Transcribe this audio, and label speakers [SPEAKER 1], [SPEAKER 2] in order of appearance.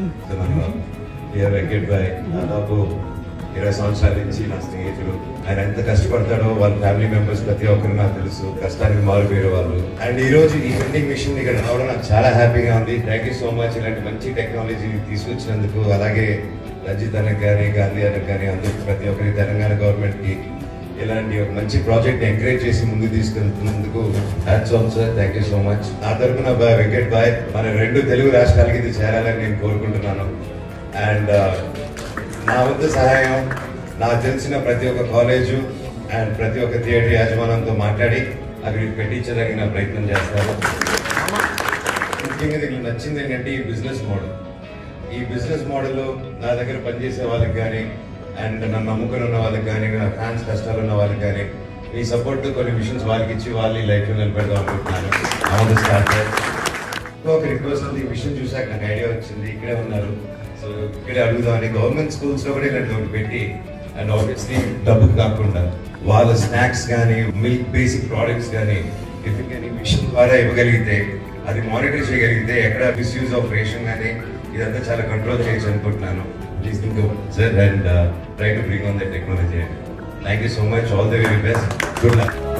[SPEAKER 1] so మన ఏ వెంకట్ భాయ్ దాదాపు ఇరవై సంవత్సరాల నుంచి నా స్నేహితుడు ఆయన ఎంత కష్టపడతాడో వాళ్ళ ఫ్యామిలీ మెంబర్స్ ప్రతి ఒక్కరు నాకు తెలుసు కష్టానికి మారిపోయారు వాళ్ళు అండ్ ఈ రోజు ఈ వెండింగ్ మిషన్ ఇక్కడ రావడం నాకు చాలా హ్యాపీగా ఉంది థ్యాంక్ యూ సో మచ్ ఇలాంటి మంచి టెక్నాలజీ తీసుకొచ్చినందుకు అలాగే రంజిత్ అన్నకు కానీ గాంధీ అన్నకు కానీ అందరికి ప్రతి ఒక్కరి తెలంగాణ గవర్నమెంట్ కి ఇలాంటి ఒక మంచి ప్రాజెక్ట్ ఎంకరేజ్ చేసి ముందుకు తీసుకెళ్తున్నందుకు hats on sir thank you so much నా తరపున బాయ్ వెంకట్ బాయ్ మన రెండు తెలుగు రాష్ట్రాలకి ఇది చేరాలని నేను కోరుకుంటున్నాను అండ్ నా వంతు సహాయం నాకు తెలిసిన ప్రతి ఒక్క కాలేజు అండ్ ప్రతి ఒక్క థియేటర్ యాజమాన్యంతో మాట్లాడి అవి పెట్టించదగిన ప్రయత్నం చేస్తారు ముఖ్యంగా దీనికి నచ్చింది ఏంటంటే ఈ బిజినెస్ మోడల్ ఈ బిజినెస్ మోడల్ నా దగ్గర పనిచేసే వాళ్ళకి కానీ అండ్ నన్ను నమ్ముకుని ఉన్న వాళ్ళకి కానీ నా ఫ్యాన్స్ కష్టాలు ఉన్న వాళ్ళకి కానీ మీ సపోర్ట్ కొన్ని మిషన్స్ వాళ్ళకి ఇచ్చి వాళ్ళు ఈ లైఫ్ నిలబెడదాం అనుకుంటున్నాను అవును స్టార్ట్ ఒక రిక్వెస్ట్ ఉంది ఈ విషయం చూసాక నాకు ఐడియా వచ్చింది ఇక్కడే ఉన్నారు సో ఇక్కడే అడుగుదామని గవర్నమెంట్ స్కూల్స్ లో కూడా ఇలాంటి ఒకటి పెట్టి అండ్ ఆబ్వియస్లీ డబ్బు కాకుండా వాళ్ళ స్నాక్స్ కానీ మిల్క్ బేసిక్ ప్రోడక్ట్స్ కానీ టిఫిన్ కానీ మిషన్ ద్వారా ఇవ్వగలిగితే అది మానిటర్ చేయగలిగితే ఎక్కడ మిస్యూజ్ ఆఫ్ రేషన్ కానీ ఇదంతా చాలా కంట్రోల్ చేయొచ్చు అనుకుంటున్నాను please think sir and try to bring on the technology thank you so much all the very best good luck